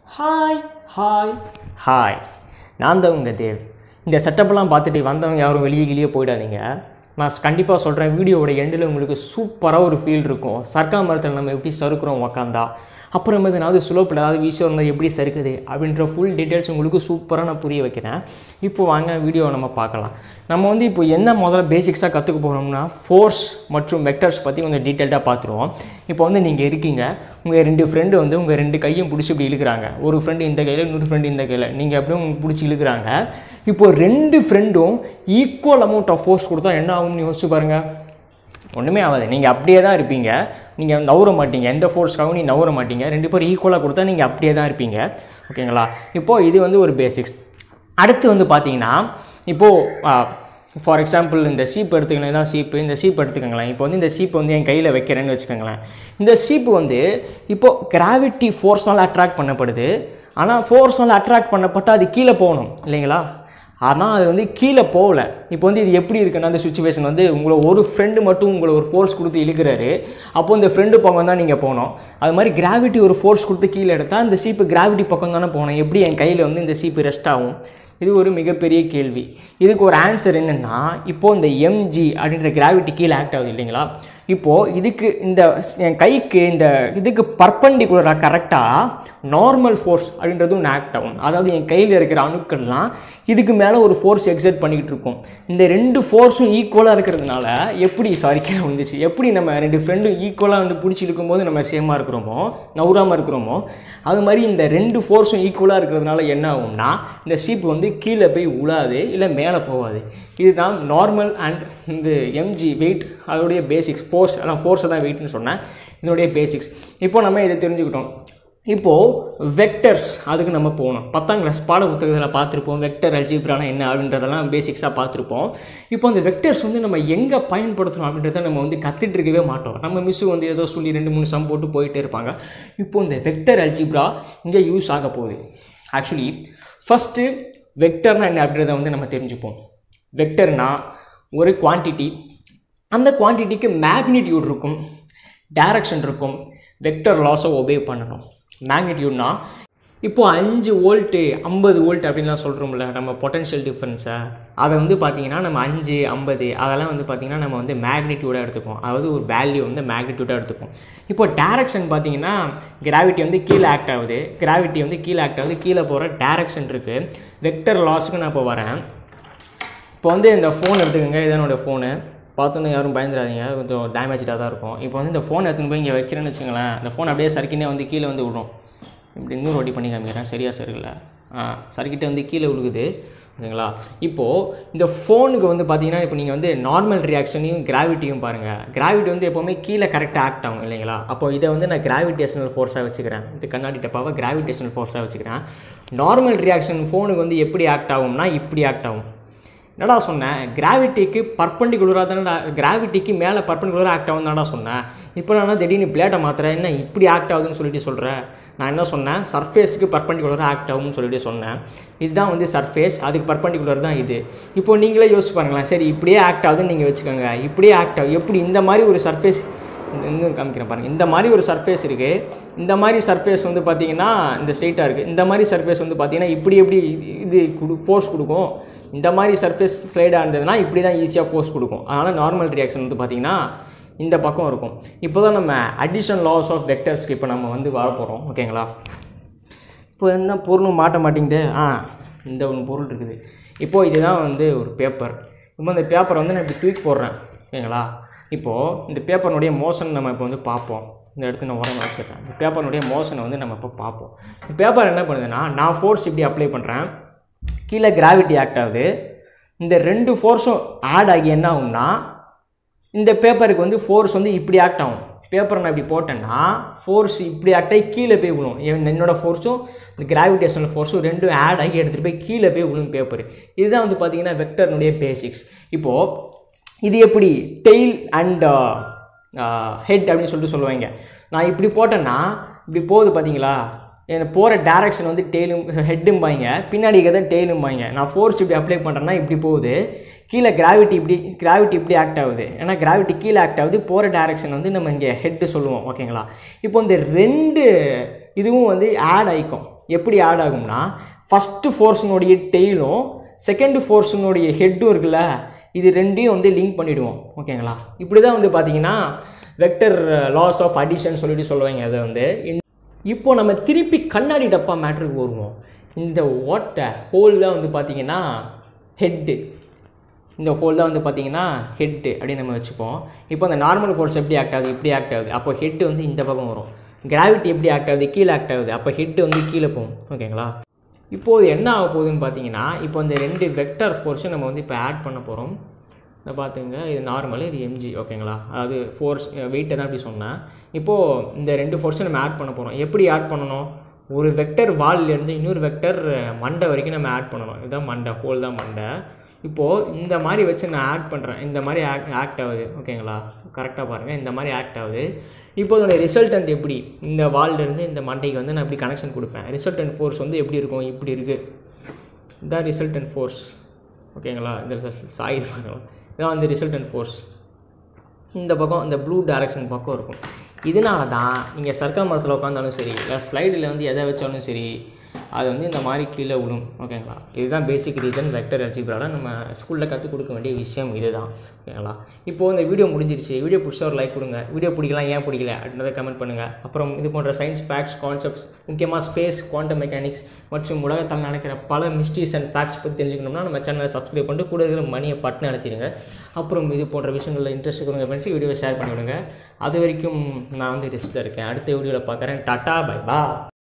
hi hi hi நான் தான் உங்கள் தேவ் இந்த செட்டப்லாம் பார்த்துட்டு வந்தவங்க யாரும் வெளியே கிளியே போயிடாதீங்க நான் கண்டிப்பாக சொல்கிறேன் வீடியோவோட எண்டில் உங்களுக்கு சூப்பராக ஒரு ஃபீல் இருக்கும் சர்க்கா மரத்தில் நம்ம எப்படி சறுக்குறோம் உக்காந்தா அப்புறம் எதனாவது ஸ்லோப்பில் ஏதாவது வீசம் இருந்தால் எப்படி சறுக்குது அப்படின்ற ஃபுல் டீட்டெயில்ஸ் உங்களுக்கு சூப்பராக நான் புரிய வைக்கிறேன் இப்போ வாங்க வீடியோவை நம்ம பார்க்கலாம் நம்ம வந்து இப்போ என்ன முதல்ல பேசிக்ஸாக கற்றுக்க போகிறோம்னா ஃபோர்ஸ் மற்றும் வெக்டர்ஸ் பற்றி கொஞ்சம் டீட்டெயில்டாக பார்த்துருவோம் இப்போ வந்து நீங்கள் இருக்கீங்க உங்கள் ரெண்டு ஃப்ரெண்டு வந்து உங்கள் ரெண்டு கையும் பிடிச்சி இப்படி இழுக்கிறாங்க ஒரு ஃப்ரெண்டு இந்த கையில் இன்னொரு ஃப்ரெண்டு இந்த கையில் நீங்கள் அப்படியே உங்களுக்கு பிடிச்சி இழுக்கிறாங்க இப்போ ரெண்டு ஃப்ரெண்டும் ஈக்குவல் அமௌண்ட் ஆஃப் ஃபோர்ஸ் கொடுத்தா என்ன ஆகும்னு யோசிச்சு பாருங்கள் ஒன்றுமே ஆகாது நீங்கள் அப்படியே தான் இருப்பீங்க நீங்கள் நவர மாட்டீங்க எந்த ஃபோர்ஸ்க்காகவும் நீங்கள் நவர மாட்டீங்க ரெண்டு பேரும் ஈக்குவலாக கொடுத்தா நீங்கள் அப்படியே தான் இருப்பீங்க ஓகேங்களா இப்போது இது வந்து ஒரு பேசிக்ஸ் அடுத்து வந்து பார்த்தீங்கன்னா இப்போது ஃபார் எக்ஸாம்பிள் இந்த சீப் எடுத்துக்கலாம் தான் சீப்பு இந்த சீப் எடுத்துக்கோங்களேன் இப்போ வந்து இந்த சீப்பு வந்து என் கையில் வைக்கிறேன்னு வச்சுக்கோங்களேன் இந்த சீப்பு வந்து இப்போது கிராவிட்டி ஃபோர்ஸ்னால் அட்ராக்ட் பண்ணப்படுது ஆனால் ஃபோர்ஸ்னால் அட்ராக்ட் பண்ணப்பட்டால் அது கீழே போகணும் இல்லைங்களா ஆனால் அது வந்து கீழே போகல இப்போ வந்து இது எப்படி இருக்குன்னா அந்த சுச்சுவேஷன் வந்து உங்களை ஒரு ஃப்ரெண்டு மட்டும் உங்களை ஒரு ஃபோர்ஸ் கொடுத்து இழுக்கிறாரு அப்போ இந்த ஃப்ரெண்டு பக்கம் தான் நீங்கள் போகணும் அது மாதிரி கிராவிட்டி ஒரு ஃபோர்ஸ் கொடுத்து கீழே எடுத்தால் இந்த சீப்பு கிராவிட்டி பக்கம் தானே போகணும் எப்படி என் கையில் வந்து இந்த சீப்பு ரெஸ்ட் ஆகும் இது ஒரு மிகப்பெரிய கேள்வி இதுக்கு ஒரு ஆன்சர் என்னென்னா இப்போது இந்த எம்ஜி அப்படின்ற கிராவிட்டி கீழே ஆக்ட் ஆகுது இல்லைங்களா இப்போது இதுக்கு இந்த என் கைக்கு இந்த இதுக்கு பர்பண்டிகுலராக கரெக்டாக நார்மல் ஃபோர்ஸ் அப்படின்றது ஒன்று ஆக்ட் ஆகும் அதாவது என் கையில் இருக்கிற அணுக்கள்லாம் இதுக்கு மேலே ஒரு ஃபோர்ஸ் எக்ஸைட் பண்ணிக்கிட்டு இருக்கும் இந்த ரெண்டு ஃபோர்ஸும் ஈக்குவலாக இருக்கிறதுனால எப்படி சாரி கீழே வந்துச்சு எப்படி நம்ம ரெண்டு ஃப்ரெண்டும் ஈக்குவலாக வந்து பிடிச்சி இருக்கும்போது நம்ம சேமாக இருக்கிறோமோ நவுறாமல் இருக்கிறோமோ அது மாதிரி இந்த ரெண்டு ஃபோர்ஸும் ஈக்குவலாக இருக்கிறதுனால என்ன ஆகும்னா இந்த சீப்பு வந்து கீழே போய் உழாது இல்லை மேலே போகாது இதுதான் நார்மல் அண்ட் இந்த எம்ஜி வெயிட் அதோடைய பேசிக்ஸ் ஃபோர்ஸ் அதான் ஃபோர்ஸை தான் வெயிட்னு சொன்னேன் இதனுடைய பேசிக்ஸ் இப்போ நம்ம இதை தெரிஞ்சுக்கிட்டோம் இப்போது வெக்டர்ஸ் அதுக்கு நம்ம போகணும் பத்தாம் கிளாஸ் பாட புத்தகத்தில் பார்த்துருப்போம் வெக்டர் அல்ஜிப்ரானா என்ன அப்படின்றதெல்லாம் பேசிக்ஸாக பார்த்துருப்போம் இப்போ அந்த வெக்டர்ஸ் வந்து நம்ம எங்கே பயன்படுத்தணும் அப்படின்றத நம்ம வந்து கற்றுட்டு இருக்கவே மாட்டோம் நம்ம மிஸ்ஸு வந்து ஏதோ சொல்லி ரெண்டு மூணு சம் போட்டு போயிட்டே இருப்பாங்க இப்போ இந்த வெக்டர் அல்ஜிப்ரா இங்கே யூஸ் ஆக போகுது ஆக்சுவலி ஃபஸ்ட்டு வெக்டர்னா என்ன அப்படின்றத வந்து நம்ம தெரிஞ்சுப்போம் வெக்டர்னா ஒரு குவான்டிட்டி அந்த குவான்டிட்டிக்கு மேக்னிடியூட் இருக்கும் டைரக்ஷன் இருக்கும் வெக்டர் லாஸை ஒபே பண்ணணும் மேக்னிடியூட்னா இப்போது அஞ்சு வோல்ட்டு ஐம்பது வோல்ட் அப்படின்லாம் சொல்கிறோம்ல நம்ம பொட்டன்ஷியல் டிஃப்ரென்ஸை அதை வந்து பார்த்திங்கன்னா நம்ம அஞ்சு ஐம்பது அதெல்லாம் வந்து பார்த்திங்கன்னா நம்ம வந்து மேக்னிடியூடாக எடுத்துப்போம் அதாவது ஒரு வேல்யூ வந்து மேக்னிடியூடாக எடுத்துப்போம் இப்போ டேரக்ஷன் பார்த்திங்கன்னா கிராவிட்டி வந்து கீழே ஆக்ட் ஆகுது கிராவிட்டி வந்து கீழே ஆக்ட் ஆகுது கீழே போகிற டேரக்ஷன் இருக்குது வெக்டர் லாஸுக்கு நான் இப்போ வரேன் இப்போ வந்து இந்த ஃபோன் எடுத்துக்கோங்க இது என்னோடய ஃபோனு பார்த்தோன்னு யாரும் பயந்துடாதீங்க கொஞ்சம் டேமேஜாக தான் இருக்கும் இப்போ வந்து இந்த ஃபோன் எடுத்துன்னு போய் இங்கே வைக்கிறேன்னு வச்சுங்களேன் இந்த ஃபோன் அப்படியே சறுக்கினே வந்து கீழே வந்து விடும் இப்படி இன்னொரு வாட்டி பண்ணி காமிக்கிறேன் சரியாக சரியில்ல ஆ சறுக்கிட்டே வந்து கீழே விழுகுது ஓகேங்களா இப்போது இந்த ஃபோனுக்கு வந்து பார்த்தீங்கன்னா இப்போ நீங்கள் வந்து நார்மல் ரியாக்ஷனையும் கிராவிட்டியும் பாருங்கள் கிராவிட்டி வந்து எப்போவுமே கீழே கரெக்டாக ஆக்ட் ஆகும் இல்லைங்களா அப்போ இதை வந்து நான் கிராவிடேஷனல் ஃபோர்ஸாக வச்சுக்கிறேன் இந்த கண்ணாடி டப்பாவை கிராவிடேஷனல் ஃபோர்ஸாக வச்சுக்கிறேன் நார்மல் ரியாக்ஷன் ஃபோனுக்கு வந்து எப்படி ஆக்ட் ஆகும்னா இப்படி ஆக்ட் ஆகும் என்னடா சொன்னேன் கிராவிட்டிக்கு பர்பண்டிகுலராக தானடா கிராவிட்டிக்கு மேலே பர்பண்டிகுலராக ஆக்ட் ஆகும் தானடா சொன்னேன் இப்போ நான் திடீர்னு பிளேட்டை மாத்திரேன் என்ன இப்படி ஆக்ட் ஆகுதுன்னு சொல்லிட்டு சொல்கிறேன் நான் என்ன சொன்னேன் சர்ஃபேஸுக்கு பர்பண்டிகுலராக ஆக்ட் ஆகும்னு சொல்லிட்டு சொன்னேன் இதுதான் வந்து சர்ஃபேஸ் அதுக்கு பர்பண்டிகுலர் தான் இது இப்போ நீங்களே யோசிச்சு பாருங்களேன் சரி இப்படியே ஆக்ட் ஆகுதுன்னு நீங்கள் வச்சுக்கோங்க இப்படியே ஆக்ட் ஆகும் எப்படி இந்த மாதிரி ஒரு சர்ஃபேஸ் இன்னும் காமிக்கிறேன் பாருங்கள் இந்த மாதிரி ஒரு சர்ஃபேஸ் இருக்குது இந்த மாதிரி சர்ஃபேஸ் வந்து பார்த்தீங்கன்னா இந்த ஸ்ட்ரெயிட்டாக இருக்குது இந்த மாதிரி சர்ஃபேஸ் வந்து பார்த்தீங்கன்னா இப்படி எப்படி இது கொடு ஃபோர்ஸ் கொடுக்கும் இந்த மாதிரி சர்ஃபேஸ் ஸ்லைடாக இருந்ததுன்னா இப்படி தான் ஈஸியாக ஃபோர்ஸ் கொடுக்கும் அதனால் நார்மல் ரியாக்ஷன் வந்து பார்த்திங்கன்னா இந்த பக்கம் இருக்கும் இப்போ தான் நம்ம அடிஷன் லாஸ் ஆஃப் வெக்டர்ஸ்க்கு இப்போ நம்ம வந்து வர போகிறோம் ஓகேங்களா இப்போ என்ன பொருளும் மாட்ட மாட்டேங்குது ஆ இந்த ஒன்று பொருள் இருக்குது இப்போது இதுதான் வந்து ஒரு பேப்பர் இப்போ இந்த பேப்பரை வந்து நான் இப்படி தூக்கி போடுறேன் ஓகேங்களா இப்போது இந்த பேப்பர்னுடைய மோஷன் நம்ம இப்போ வந்து பார்ப்போம் இந்த இடத்துல நான் உரம் வச்சுருக்கேன் இந்த பேப்பர்னுடைய மோஷனை வந்து நம்ம இப்போ பார்ப்போம் இந்த பேப்பர் என்ன பண்ணுதுன்னா நான் ஃபோர்ஸ் இப்படி அப்ளை பண்ணுறேன் கீழே கிராவிட்டி ஆக்ட் ஆகுது இந்த ரெண்டு ஃபோர்ஸும் ஆட் ஆகி என்ன ஆகும்னா இந்த பேப்பருக்கு வந்து ஃபோர்ஸ் வந்து இப்படி ஆக்ட் ஆகும் பேப்பரை நான் இப்படி போட்டேன்னா ஃபோர்ஸ் இப்படி ஆக்ட் ஆகி கீழே போய் விழும் என் என்னோடய ஃபோர்ஸும் இந்த கிராவிடேஷனல் ஃபோர்ஸும் ரெண்டும் ஆட் ஆகி எடுத்துகிட்டு போய் கீழே போய் விழும் பேப்பர் இதுதான் வந்து பார்த்திங்கன்னா வெக்டர்னுடைய பேசிக்ஸ் இப்போது இது எப்படி டெய்ல் அண்ட் ஹெட் அப்படின்னு சொல்லிட்டு சொல்லுவாங்க நான் இப்படி போட்டேன்னா இப்படி போகுது பார்த்தீங்களா எனக்கு போகிற டேரக்ஷன் வந்து டெய்லும் ஹெட்டும்பாங்க பின்னாடி இருக்கிறத டெய்லும்பாங்க நான் ஃபோர்ஸ் இப்படி அப்ளை பண்ணுறேன்னா இப்படி போகுது கீழே கிராவிட்டி இப்படி கிராவிட்டி இப்படி ஆக்ட் ஆகுது ஏன்னா கிராவிட்டி கீழே ஆக்ட் ஆகுது போகிற டேரக்ஷன் வந்து நம்ம இங்கே ஹெட்டு சொல்லுவோம் ஓகேங்களா இப்போ இந்த ரெண்டு இதுவும் வந்து ஆட் ஆகிக்கும் எப்படி ஆட் ஆகும்னா ஃபஸ்ட்டு ஃபோர்ஸினுடைய டெய்லும் செகண்ட் ஃபோர்ஸினுடைய ஹெட்டும் இருக்குல்ல இது ரெண்டையும் வந்து லிங்க் பண்ணிவிடுவோம் ஓகேங்களா இப்படி தான் வந்து பார்த்தீங்கன்னா வெக்டர் லாஸ் ஆஃப் அடிஷன் சொல்லிட்டு சொல்லுவாங்க அதை வந்து இப்போ நம்ம திருப்பி கண்ணாடி டப்பா மேட்ருக்கு வருவோம் இந்த ஓட்டை ஹோல் தான் வந்து பார்த்தீங்கன்னா ஹெட்டு இந்த ஹோல் தான் வந்து பார்த்தீங்கன்னா ஹெட்டு அப்படின்னு நம்ம வச்சுப்போம் இப்போ அந்த நார்மல் ஃபோர்ஸ் எப்படி ஆக்ட் ஆகுது இப்படி ஆக்ட் ஆகுது அப்போ ஹெட்டு வந்து இந்த பக்கம் வரும் கிராவிட்டி எப்படி ஆக்ட் ஆகுது கீழே ஆக்ட் ஆகுது அப்போ ஹெட்டு வந்து கீழே போகும் ஓகேங்களா இப்போது என்ன ஆக போகுதுன்னு பார்த்தீங்கன்னா இப்போ இந்த ரெண்டு வெக்டர் ஃபோர்ஸும் நம்ம வந்து இப்போ ஆட் பண்ண போகிறோம் இதை பார்த்துங்க இது நார்மல் இது எம்ஜி ஓகேங்களா அதாவது ஃபோர்ஸ் வெயிட்டை தான் அப்படி சொன்னேன் இப்போது இந்த ரெண்டு ஃபோர்ஸும் நம்ம ஆட் பண்ண போகிறோம் எப்படி ஆட் பண்ணணும் ஒரு வெக்டர் வால்லேருந்து இன்னொரு வெக்டர் மண்டை வரைக்கும் நம்ம ஆட் பண்ணணும் இதுதான் மண்டை ஹோல் தான் மண்டை இப்போது இந்த மாதிரி வச்சு நான் ஆட் பண்ணுறேன் இந்த மாதிரி ஆக்ட் ஆக்ட் ஆகுது ஓகேங்களா கரெக்டாக பாருங்கள் இந்த மாதிரி ஆக்ட் ஆகுது இப்போ இதோட ரிசல்டன்ட் எப்படி இந்த வால்லேருந்து இந்த மண்டைக்கு வந்து நான் இப்படி கனெக்ஷன் கொடுப்பேன் ரிசல்டன்ட் ஃபோர்ஸ் வந்து எப்படி இருக்கும் இப்படி இருக்குது இதுதான் ரிசல்டன்ட் ஃபோர்ஸ் ஓகேங்களா இந்த சாய் இதான் வந்து ரிசல்டன்ட் ஃபோர்ஸ் இந்த பக்கம் இந்த ப்ளூ டைரக்ஷன் பக்கம் இருக்கும் இதனால தான் நீங்கள் சர்க்கா மரத்தில் உட்காந்தாலும் சரி இல்லை ஸ்லைடில் வந்து எதை வச்சாலும் சரி அது வந்து இந்த மாதிரி கீழே விழும் ஓகேங்களா இதுதான் பேசிக் ரீசன் வெக்டர் அல்ஜிப்ரால நம்ம ஸ்கூலில் கற்றுக் கொடுக்க வேண்டிய விஷயம் இதுதான் ஓகேங்களா இப்போது இந்த வீடியோ முடிஞ்சிருச்சு வீடியோ பிடிச்சா ஒரு லைக் கொடுங்க வீடியோ பிடிக்கலாம் ஏன் பிடிக்கல அப்படின்றத கமெண்ட் பண்ணுங்கள் அப்புறம் இது போன்ற சயின்ஸ் ஃபேக்ட்ஸ் கான்செப்ட்ஸ் முக்கியமாக ஸ்பேஸ் குவாண்டம் மெக்கானிக்ஸ் மற்றும் உலகத்தில் நடக்கிற பல மிஸ்ட்ரீஸ் அண்ட் ஃபேக்ட்ஸ் பற்றி தெரிஞ்சுக்கணும்னா நம்ம சேனலை சப்ஸ்கிரைப் பண்ணிட்டு கூட இருக்கிற மணியை பட்டன் அழுத்திடுங்க அப்புறம் இது போன்ற விஷயங்களில் இன்ட்ரெஸ்ட் இருக்கிறவங்க ஃப்ரெண்ட்ஸ் வீடியோவை ஷேர் பண்ணிவிடுங்க அது வரைக்கும் நான் வந்து ரெஸ்ட்டில் இருக்கேன் அடுத்த வீடியோவில் பார்க்குறேன் டாட்டா பை பா